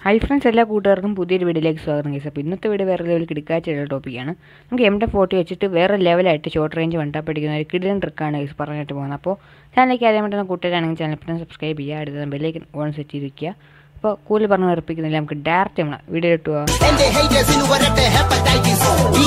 hi friends എല്ലാ കൂട്ടുകാർക്കും പുതിയൊരു വീഡിയോയിലേക്ക് സ്വാഗതം കേസ് അപ്പോൾ ഇന്നത്തെ വീഡിയോ വേറെ ലെവൽ കിടക്കാച്ചുള്ള ടോപ്പിക്കാണ് നമുക്ക് എം ടെ ഫോർട്ടി വെച്ചിട്ട് വേറെ ലെവലായിട്ട് ഷോർട്ട് റേഞ്ച് വണ്ടാ പഠിക്കുന്ന ഒരു കിടിലൻ ട്രിക്കാണ് കേസ് പറഞ്ഞിട്ട് പോകുന്നത് അപ്പോൾ ചാനലിലേക്ക് അറിയാൻ പറ്റുന്ന കൂട്ടുകാരാണെങ്കിൽ ചാനൽ പെട്ടെന്ന് സബ്സ്ക്രൈബ് ചെയ്യുക അടുത്ത ബെല്ലേക്ക് ഓൺ സെറ്റ് ചെയ്ത് വയ്ക്കുക അപ്പോൾ കൂടുതൽ പറഞ്ഞ് ഉറപ്പിക്കുന്നില്ല നമുക്ക് ഡയറക്റ്റ് നമ്മളെ വീഡിയോ ഇട്ട് പോകാം എന്റെ ഹേറ്റേഴ്സിന് വരട്ടെ ഹെപ്പറ്റൈറ്റിസ് ബി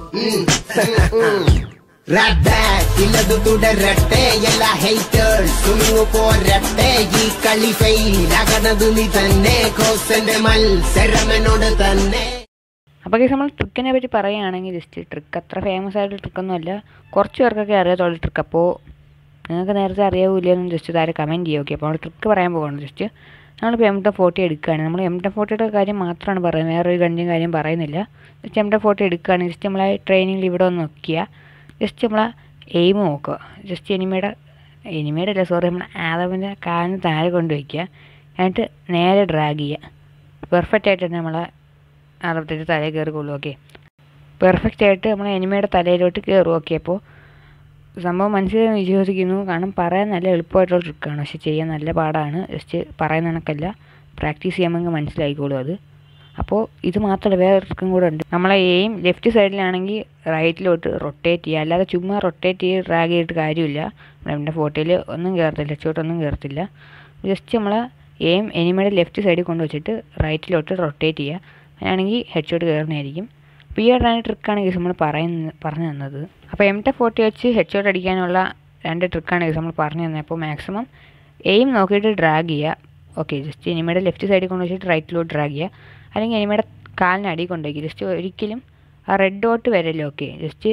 റാറ്റ് ബാക്ക് ഇല്ലതു തുടരട്ടെ എല്ലാ ഹേറ്റേഴ്സും പോരട്ടെ ഈ കളി ഫെയിലാകണതു നീ തന്നെ കോസന്റെ മത്സരമെന്നോട് തന്നെ അപ്പോൾ കേസ് നമ്മൾ ട്രിക്കിനെ പറ്റി പറയുകയാണെങ്കിൽ ജസ്റ്റ് ട്രിക്ക് അത്ര ഫേമസ് ആയിട്ടുള്ള ട്രിക്കൊന്നുമല്ല കുറച്ച് പേർക്കൊക്കെ അറിയാത്തുള്ള ട്രിക്ക് അപ്പോൾ നിങ്ങൾക്ക് നേരത്തെ അറിയാവില്ലെന്നും ജസ്റ്റ് താരെ കമൻറ്റ് ചെയ്യുക ഓക്കെ അപ്പോൾ നമ്മൾ ട്രിക്ക് പറയാൻ പോകണം ജസ്റ്റ് നമ്മളിപ്പോൾ എം ടെ ഫോർട്ടി എടുക്കുകയാണ് നമ്മൾ എം ടെ ഫോർട്ടിയുടെ കാര്യം മാത്രമാണ് പറയുന്നത് വേറെ ഒരു കണ്ടിയും കാര്യം പറയുന്നില്ല ജസ്റ്റ് എം ടെ ഫോർട്ടി എടുക്കുകയാണ് ജസ്റ്റ് നമ്മളെ ട്രെയിനിങ്ങിൽ ഇവിടെ ഒന്ന് നോക്കിയ ജസ്റ്റ് നമ്മളെ എയിം നോക്കുക ജസ്റ്റ് എനിമയുടെ എനിമയുടെ അല്ല സോറി നമ്മളെ ആദമിൻ്റെ കാലിന് താഴെ കൊണ്ട് വയ്ക്കുക എന്നിട്ട് നേരെ ഡ്രാഗ് ചെയ്യുക പെർഫെക്റ്റ് ആയിട്ട് തന്നെ നമ്മളെ അറുപത്തെട്ട് തലയിൽ കയറിക്കൊള്ളു ഓക്കെ പെർഫെക്റ്റ് ആയിട്ട് നമ്മൾ എനിമയുടെ തലയിലോട്ട് കയറും ഓക്കെ അപ്പോൾ സംഭവം മനസ്സിലായി വിശ്വസിക്കുന്നു കാരണം പറയാൻ നല്ല എളുപ്പമായിട്ടുള്ള ട്രിക്കാണ് പക്ഷെ ചെയ്യാൻ നല്ല പാടാണ് ജസ്റ്റ് പറയുന്ന കണക്കല്ല പ്രാക്ടീസ് ചെയ്യുമ്പോൾ മനസ്സിലായിക്കോളും അത് അപ്പോൾ ഇത് മാത്രമല്ല വേറെ ട്രിക്കും കൂടെ ഉണ്ട് നമ്മളെ എയിം ലെഫ്റ്റ് സൈഡിലാണെങ്കിൽ റൈറ്റിലോട്ട് റൊട്ടേറ്റ് ചെയ്യുക അല്ലാതെ ചുമ്മാ റൊട്ടേറ്റ് ചെയ്ത് ഡ്രാഗ് ചെയ്തിട്ട് കാര്യമില്ല നമ്മുടെ ഫോട്ടോയിൽ ഒന്നും കയറത്തില്ല ലെഫ്റ്റോട്ടൊന്നും കയറത്തില്ല ജസ്റ്റ് നമ്മളെ എയിം എനിമയുടെ ലെഫ്റ്റ് സൈഡിൽ കൊണ്ട് വെച്ചിട്ട് റൈറ്റിലോട്ട് റൊട്ടേറ്റ് ചെയ്യുക അങ്ങനെയാണെങ്കിൽ ഹെഡ് ഷോട്ട് കയറുന്നതായിരിക്കും അപ്പോൾ ഈ ഒരു ട്രിക്കാണ് കേസ് നമ്മൾ പറയുന്ന പറഞ്ഞു തന്നത് അപ്പോൾ എം ടെ ഫോർട്ടി വെച്ച് ഹെഡ് ഷോട്ട് അടിക്കാനുള്ള രണ്ട് ട്രിക്കാണ് കേസ് നമ്മൾ പറഞ്ഞു തന്നത് അപ്പോൾ മാക്സിമം എയിം നോക്കിയിട്ട് ഡ്രാഗ് ചെയ്യുക ഓക്കെ ജസ്റ്റ് എനിമയുടെ ലെഫ്റ്റ് സൈഡിൽ കൊണ്ട് വെച്ചിട്ട് റൈറ്റിലോട്ട് ഡ്രാഗ് ചെയ്യുക അല്ലെങ്കിൽ എനിമയുടെ കാലിന് അടി കൊണ്ടുപോയി ജസ്റ്റ് ഒരിക്കലും ആ റെഡ് ഡോട്ട് വരല്ലോ ഓക്കെ ജസ്റ്റ്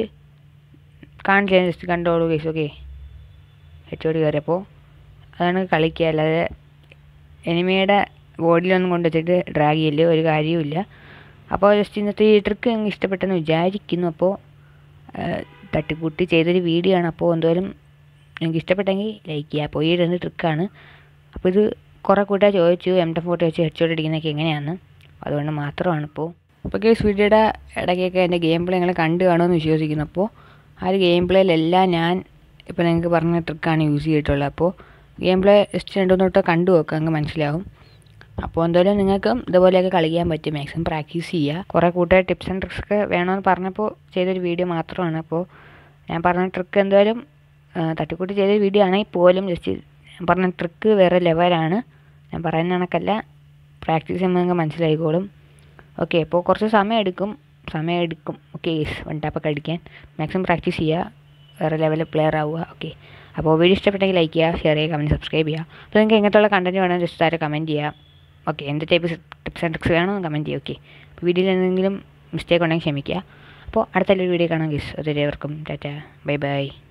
കാണില്ല ജസ്റ്റ് കണ്ടോളൂ കേസ് ഓക്കെ ഹെഡ് ഷോട്ട് കയറിയപ്പോൾ അതാണ് കളിക്കുക അല്ലാതെ എനിമയുടെ ബോഡിയിലൊന്നും കൊണ്ടുവച്ചിട്ട് ഡ്രാഗ് ചെയ്യില്ല ഒരു കാര്യവുമില്ല അപ്പോൾ ജസ്റ്റ് ഇന്നത്തെ ഈ ട്രിക്ക് നിങ്ങൾക്ക് ഇഷ്ടപ്പെട്ടെന്ന് വിചാരിക്കുന്നു അപ്പോൾ തട്ടിക്കൂട്ടി ചെയ്തൊരു വീഡിയോ ആണ് അപ്പോൾ എന്തായാലും നിങ്ങൾക്ക് ഇഷ്ടപ്പെട്ടെങ്കിൽ ലൈക്ക് ചെയ്യുക അപ്പോൾ ഈ രണ്ട് ട്രിക്കാണ് അപ്പോൾ ഇത് കുറേ കൂട്ടാ ചോദിച്ചു എം ടെ ഫോട്ടോ വെച്ച് ഹെഡ് ഷോട്ട് അടിക്കുന്നതൊക്കെ എങ്ങനെയാണ് അതുകൊണ്ട് മാത്രമാണ് ഇപ്പോൾ അപ്പോൾ കേസ് വീഡിയോയുടെ ഇടയ്ക്കൊക്കെ എൻ്റെ ഗെയിം പ്ലേ നിങ്ങൾ കണ്ടു കാണുമെന്ന് വിശ്വസിക്കുന്നു അപ്പോൾ ആ ഒരു ഗെയിം പ്ലേയിലെല്ലാം ഞാൻ ഇപ്പോൾ നിങ്ങൾക്ക് പറഞ്ഞ ട്രിക്കാണ് യൂസ് ചെയ്തിട്ടുള്ളത് അപ്പോൾ ഗെയിം പ്ലേ ജസ്റ്റ് രണ്ടു തൊട്ട് കണ്ടു നോക്കുക അങ്ങ് മനസ്സിലാവും അപ്പോൾ എന്തായാലും നിങ്ങൾക്കും ഇതുപോലെയൊക്കെ കളിക്കാൻ പറ്റും മാക്സിമം പ്രാക്ടീസ് ചെയ്യുക കുറേ കൂട്ടുകാർ ടിപ്സ് ആൻഡ് ട്രിക്സ് ഒക്കെ വേണമെന്ന് പറഞ്ഞപ്പോൾ ചെയ്തൊരു വീഡിയോ മാത്രമാണ് അപ്പോൾ ഞാൻ പറഞ്ഞ ട്രിക്ക് എന്തായാലും തട്ടിക്കൂട്ടി ചെയ്തൊരു വീഡിയോ ആണെങ്കിൽ പോലും ജസ്റ്റ് ഞാൻ പറഞ്ഞ ട്രിക്ക് വേറെ ലെവലാണ് ഞാൻ പറയുന്ന കണക്കല്ല പ്രാക്ടീസ് ചെയ്യുമ്പോൾ നിങ്ങൾക്ക് മനസ്സിലായിക്കോളും ഓക്കെ അപ്പോൾ കുറച്ച് സമയം എടുക്കും സമയം എടുക്കും ഓക്കെ വൺ ടാപ്പൊക്കെ അടിക്കാൻ മാക്സിമം പ്രാക്ടീസ് ചെയ്യുക വേറെ ലെവലിൽ പ്ലെയർ ആവുക ഓക്കെ അപ്പോൾ വീഡിയോ ഇഷ്ടപ്പെട്ടെങ്കിൽ ലൈക്ക് ചെയ്യുക ഷെയർ ചെയ്യുക കമൻറ്റ് സബ്സ്ക്രൈബ് ചെയ്യുക അപ്പോൾ നിങ്ങൾക്ക് എങ്ങനത്തുള്ള കണ്ടൻറ്റ് വേണമെങ്കിൽ ജസ്റ്റ് ആരും കമൻറ്റ് ചെയ്യുക ഓക്കെ എന്ത് ടൈപ്പ് ടിപ്സ് ആൻഡ് ട്രിക്സ് വേണമെന്ന് കമൻറ്റ് ചെയ്യുക ഓക്കെ അപ്പോൾ വീഡിയോയിൽ എന്തെങ്കിലും മിസ്റ്റേക്ക് ഉണ്ടെങ്കിൽ ക്ഷമിക്കുക അപ്പോൾ അടുത്തൊരു വീഡിയോ കാണാം ഗീസ് അതുവരെ അവർക്കും ടാറ്റ ബൈ ബൈ